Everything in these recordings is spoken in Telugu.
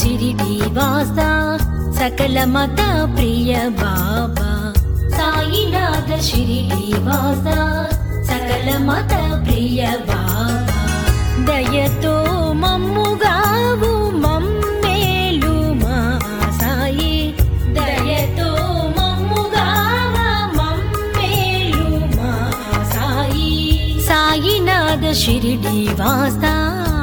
చిరిడి వాస సకల మత ప్రియ బాబా సాయినాథ షిరిడి వాస సకల మత ప్రియ బాబా దయతో మమ్ముగావు మమ్మేలు మా సాయి దయతో మమ్ముగావ మమ్మేలు మా సాయి సాయినాథ షిరిడి వాసా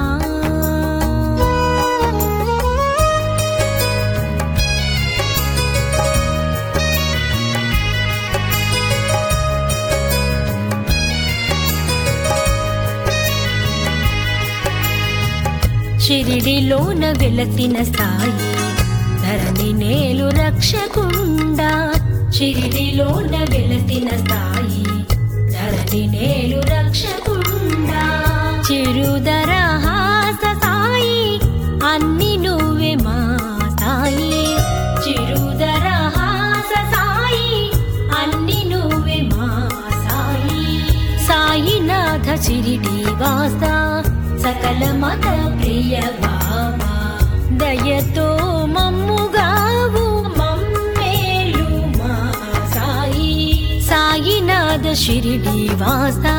షిరిడిలోన వెలసిన స్థాయి ధరణి నేలు రక్షకుండా షిరిడిలోన వెలసిన స్థాయి ధరణి నేలు రక్షకుండా చిరుదర హాస సాయి అన్ని నువ్వే మా సాయి చిరుదర హాస సాయి అన్ని నువ్వే మా సాయి సాయినాథ చిరిడి వాస సకల మత ప్రియ బాబా దయతో మమ్ముగావు మమ్మేలు మా సాయి సాయినాథ షిరిడి వాసా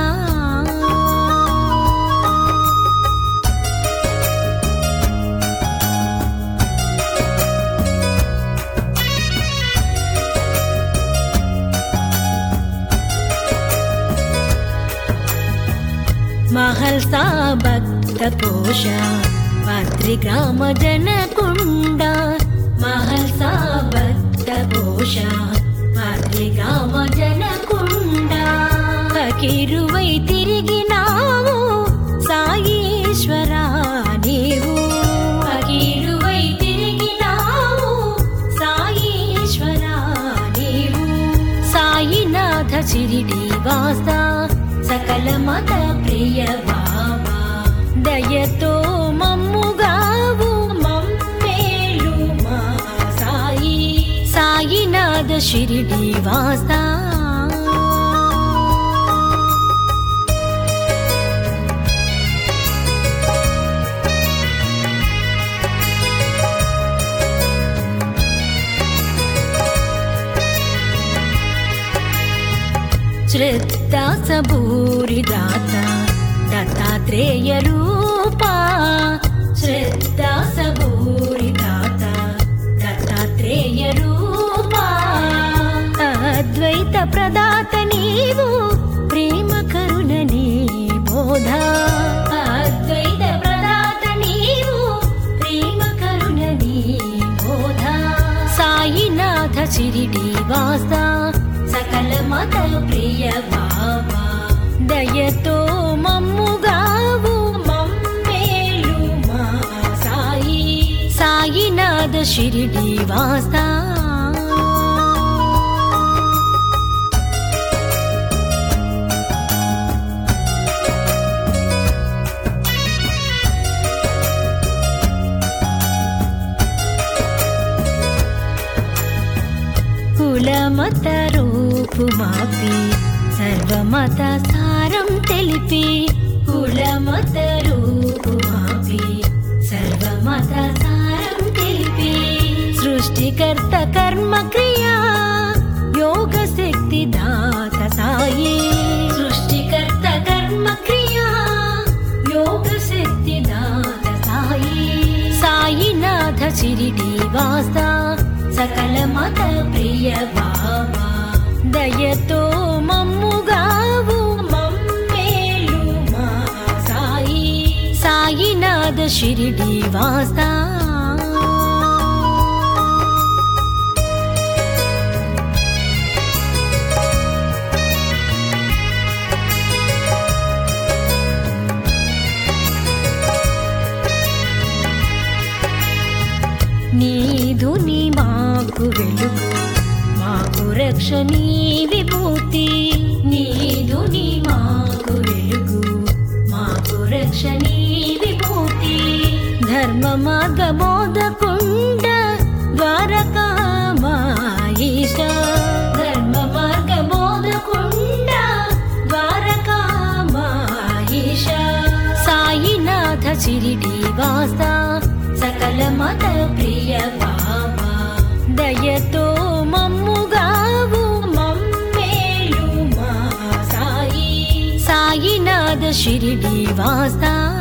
మహల్సా భక్త కోశ పత్రిగ్రామ జనకుండ మహల్సా భక్త కోశ పత్రిగ్రామ జనకుండ ఫకీరువై తిరిగినావు సాయీశ్వరా నీవు ఫకీరువై తిరిగినావు సాయీశ్వరా నీవు సాయినాథ చిరిడి వాస సకల మత ప్రియ బాబా దయతో మమ్ముగావు మమ్మేలు మా సాయి సాయినాథ షిరిడి వాసా శ్రద్ధాసభూరిదాత దత్తాత్రేయ రూపా శ్రద్ధాసభూరిదాత దత్తాత్రేయ రూపా అద్వైత ప్రదాత నీవు ప్రేమ కరుణ నీ బోధ అద్వైత ప్రదాత నీవు ప్రేమ కరుణ నీ బోధ సాయినాథ చిరిడి వాస సకల మత ప్రియ బాబా దయతో మమ్ముగావు మమ్మేలు మా సాయి సాయినాథ షిరిడి వాసా కులమత రూపు మాపి సర్వమత సారం తెలిపి కులమత రూపు మాపి సర్వమత సారం తెలిపి సృష్టికర్త కర్మ క్రియా యోగ శక్తి దాత సాయి సృష్టికర్త కర్మ క్రియా యోగ శక్తి దాత సాయి సాయినాథ చిరిడి వాస సకల మత ప్రియ బాబా దయతో మమ్ముగావు మమ్మేలు మా సాయి సాయినాథ షిరిడి వాసా నీదు నీ మాకు వెలుగు మాకు రక్ష నీ విభూతి నీదు నీ మాకు వెలుగు మాకు రక్ష నీ విభూతి ధర్మ మార్గ బోధకుండ ద్వారకామాయిష ధర్మ మార్గ బోధకుండ ద్వారకామాయిష సాయినాథ చిరిడి వాస సకల మత ప్రియ బాబా దయతో మమ్ముగావు మమ్మేలు మా సాయి సాయినాథ షిరిడి వాసా